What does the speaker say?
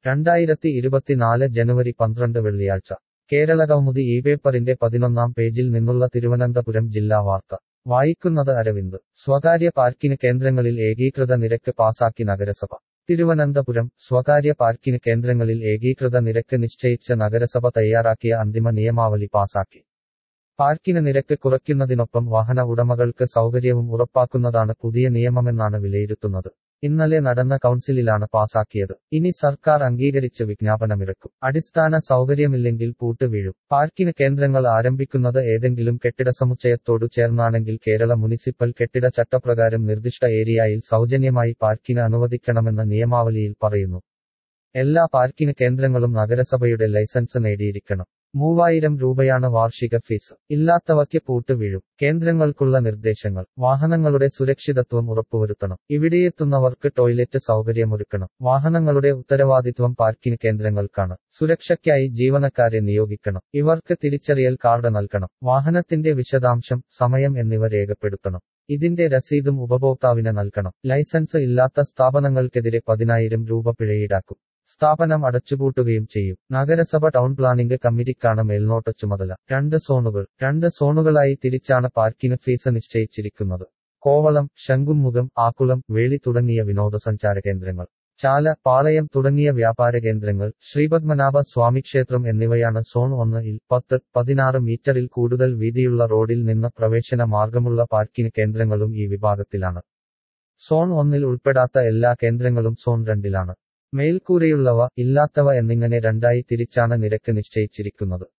രണ്ടായിരത്തി ഇരുപത്തിനാല് ജനുവരി പന്ത്രണ്ട് വെള്ളിയാഴ്ച കേരള കൗമുദി ഈ പേപ്പറിന്റെ പതിനൊന്നാം പേജിൽ നിന്നുള്ള തിരുവനന്തപുരം ജില്ലാ വാർത്ത വായിക്കുന്നത് അരവിന്ദ് സ്വകാര്യ പാർക്കിന് കേന്ദ്രങ്ങളിൽ ഏകീകൃത നിരക്ക് പാസാക്കി നഗരസഭ തിരുവനന്തപുരം സ്വകാര്യ പാർക്കിന് കേന്ദ്രങ്ങളിൽ ഏകീകൃത നിരക്ക് നിശ്ചയിച്ച നഗരസഭ തയ്യാറാക്കിയ അന്തിമ നിയമാവലി പാസാക്കി പാർക്കിന് നിരക്ക് കുറയ്ക്കുന്നതിനൊപ്പം വാഹന ഉടമകൾക്ക് സൗകര്യവും ഉറപ്പാക്കുന്നതാണ് പുതിയ നിയമമെന്നാണ് വിലയിരുത്തുന്നത് ഇന്നലെ നടന്ന കൗൺസിലിലാണ് പാസാക്കിയത് ഇനി സർക്കാർ അംഗീകരിച്ച് വിജ്ഞാപനമിറക്കും അടിസ്ഥാന സൗകര്യമില്ലെങ്കിൽ പൂട്ട് വീഴും പാർക്കിന് കേന്ദ്രങ്ങൾ ആരംഭിക്കുന്നത് ഏതെങ്കിലും കെട്ടിട സമുച്ചയത്തോടു ചേർന്നാണെങ്കിൽ കേരള മുനിസിപ്പൽ കെട്ടിട ചട്ടപ്രകാരം നിർദ്ദിഷ്ട ഏരിയയിൽ സൗജന്യമായി പാർക്കിന് അനുവദിക്കണമെന്ന് നിയമാവലിയിൽ പറയുന്നു എല്ലാ പാർക്കിന് കേന്ദ്രങ്ങളും നഗരസഭയുടെ ലൈസൻസ് നേടിയിരിക്കണം മൂവായിരം രൂപയാണ് വാർഷിക ഫീസ് ഇല്ലാത്തവയ്ക്ക് പൂട്ട് വീഴും കേന്ദ്രങ്ങൾക്കുള്ള നിർദ്ദേശങ്ങൾ വാഹനങ്ങളുടെ സുരക്ഷിതത്വം ഉറപ്പുവരുത്തണം ഇവിടെയെത്തുന്നവർക്ക് ടോയ്ലറ്റ് സൗകര്യമൊരുക്കണം വാഹനങ്ങളുടെ ഉത്തരവാദിത്വം പാർക്കിന് കേന്ദ്രങ്ങൾക്കാണ് സുരക്ഷയ്ക്കായി ജീവനക്കാരെ നിയോഗിക്കണം ഇവർക്ക് തിരിച്ചറിയൽ കാർഡ് നൽകണം വാഹനത്തിന്റെ വിശദാംശം സമയം എന്നിവ രേഖപ്പെടുത്തണം ഇതിന്റെ രസീതും ഉപഭോക്താവിന് നൽകണം ലൈസൻസ് ഇല്ലാത്ത സ്ഥാപനങ്ങൾക്കെതിരെ പതിനായിരം രൂപ പിഴയീടാക്കും സ്ഥാപനം അടച്ചുപൂട്ടുകയും ചെയ്യും നഗരസഭ ടൗൺ പ്ലാനിംഗ് കമ്മിറ്റിക്കാണ് മേൽനോട്ട ചുമതല രണ്ട് സോണുകൾ രണ്ട് സോണുകളായി തിരിച്ചാണ് പാർക്കിന് ഫീസ് നിശ്ചയിച്ചിരിക്കുന്നത് കോവളം ശംഖുമുഖം ആക്കുളം വേളി തുടങ്ങിയ വിനോദസഞ്ചാര കേന്ദ്രങ്ങൾ ചാല പാളയം തുടങ്ങിയ വ്യാപാര കേന്ദ്രങ്ങൾ ശ്രീപത്മനാഭ സ്വാമി ക്ഷേത്രം എന്നിവയാണ് സോൺ ഒന്ന് ഇൽ പത്ത് പതിനാറ് മീറ്ററിൽ കൂടുതൽ വീതിയുള്ള റോഡിൽ നിന്ന് പ്രവേശന മാർഗമുള്ള പാർക്കിന് കേന്ദ്രങ്ങളും ഈ വിഭാഗത്തിലാണ് സോൺ ഒന്നിൽ ഉൾപ്പെടാത്ത എല്ലാ കേന്ദ്രങ്ങളും സോൺ രണ്ടിലാണ് മേൽക്കൂരയുള്ളവ ഇല്ലാത്തവ എന്നിങ്ങനെ രണ്ടായി തിരിച്ചാണ് നിരക്ക് നിശ്ചയിച്ചിരിക്കുന്നത്